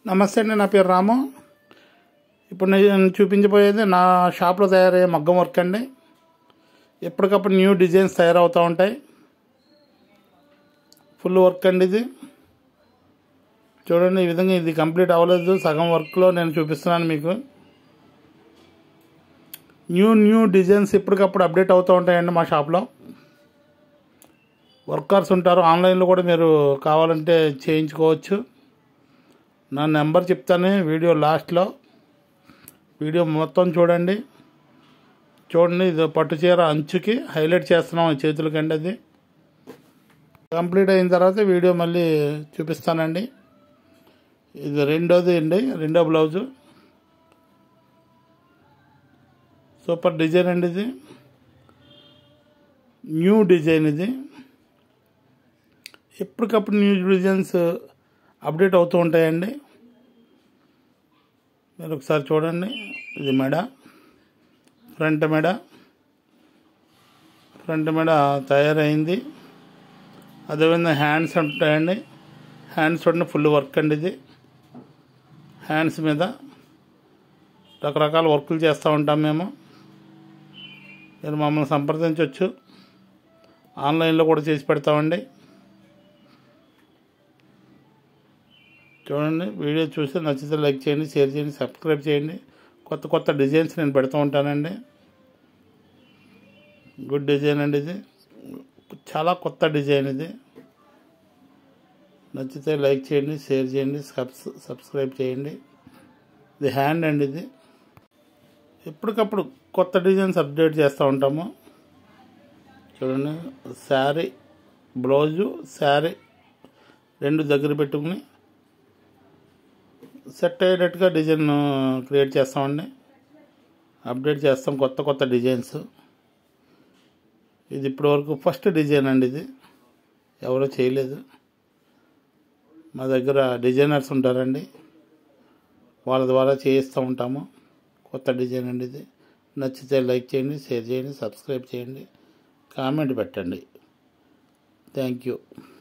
నమస్తే అండి నా పేరు రాము ఇప్పుడు నేను చూపించబోయేది నా షాప్లో తయారయ్యే మగ్గం వర్క్ అండి ఎప్పటికప్పుడు న్యూ డిజైన్స్ తయారవుతూ ఉంటాయి ఫుల్ వర్క్ అండి ఇది చూడండి ఈ విధంగా ఇది కంప్లీట్ అవ్వలేదు సగం వర్క్లో నేను చూపిస్తున్నాను మీకు న్యూ న్యూ డిజైన్స్ ఎప్పటికప్పుడు అప్డేట్ అవుతూ ఉంటాయండి మా షాప్లో వర్కర్స్ ఉంటారు ఆన్లైన్లో కూడా మీరు కావాలంటే చేయించుకోవచ్చు నా నెంబర్ చెప్తాను వీడియో లాస్ట్లో వీడియో మొత్తం చూడండి చూడండి ఇది పట్టు చీర అంచుకి హైలైట్ చేస్తున్నాం ఈ చేతులకండి అది కంప్లీట్ అయిన తర్వాత వీడియో మళ్ళీ చూపిస్తానండి ఇది రెండోది అండి రెండో బ్లౌజు సూపర్ డిజైన్ అండి ఇది న్యూ డిజైన్ ఇది ఎప్పటికప్పుడు న్యూ డిజైన్స్ అప్డేట్ అవుతూ ఉంటాయండి మీరు ఒకసారి చూడండి ఇది మెడ ఫ్రంట్ మెడ ఫ్రంట్ మెడ తయారైంది అదేవిధంగా హ్యాండ్స్ ఉంటాయండి హ్యాండ్స్ చూడండి ఫుల్ వర్క్ అండి ఇది హ్యాండ్స్ మీద రకరకాల వర్కులు చేస్తూ ఉంటాం మేము మీరు మమ్మల్ని సంప్రదించవచ్చు ఆన్లైన్లో కూడా చేసి పెడతామండి చూడండి వీడియో చూసి నచ్చితే లైక్ చేయండి షేర్ చేయండి సబ్స్క్రైబ్ చేయండి కొత్త కొత్త డిజైన్స్ నేను పెడుతూ ఉంటానండి గుడ్ డిజైన్ అండి ఇది చాలా కొత్త డిజైన్ ఇది నచ్చితే లైక్ చేయండి షేర్ చేయండి సబ్స్ సబ్స్క్రైబ్ చేయండి ఇది హ్యాండ్ అండి ఇది ఎప్పటికప్పుడు కొత్త డిజైన్స్ అప్డేట్ చేస్తూ ఉంటాము చూడండి శారీ బ్లౌజు శారీ రెండు దగ్గర పెట్టుకుని సెట్ అయ్యేటట్టుగా డిజైన్ క్రియేట్ చేస్తామండి అప్డేట్ చేస్తాం కొత్త కొత్త డిజైన్స్ ఇది ఇప్పటివరకు ఫస్ట్ డిజైన్ అండి ఇది ఎవరో చేయలేదు మా దగ్గర డిజైనర్స్ ఉంటారండి వాళ్ళ ద్వారా చేయిస్తూ ఉంటాము కొత్త డిజైన్ అండి ఇది నచ్చితే లైక్ చేయండి షేర్ చేయండి సబ్స్క్రైబ్ చేయండి కామెంట్ పెట్టండి థ్యాంక్ యూ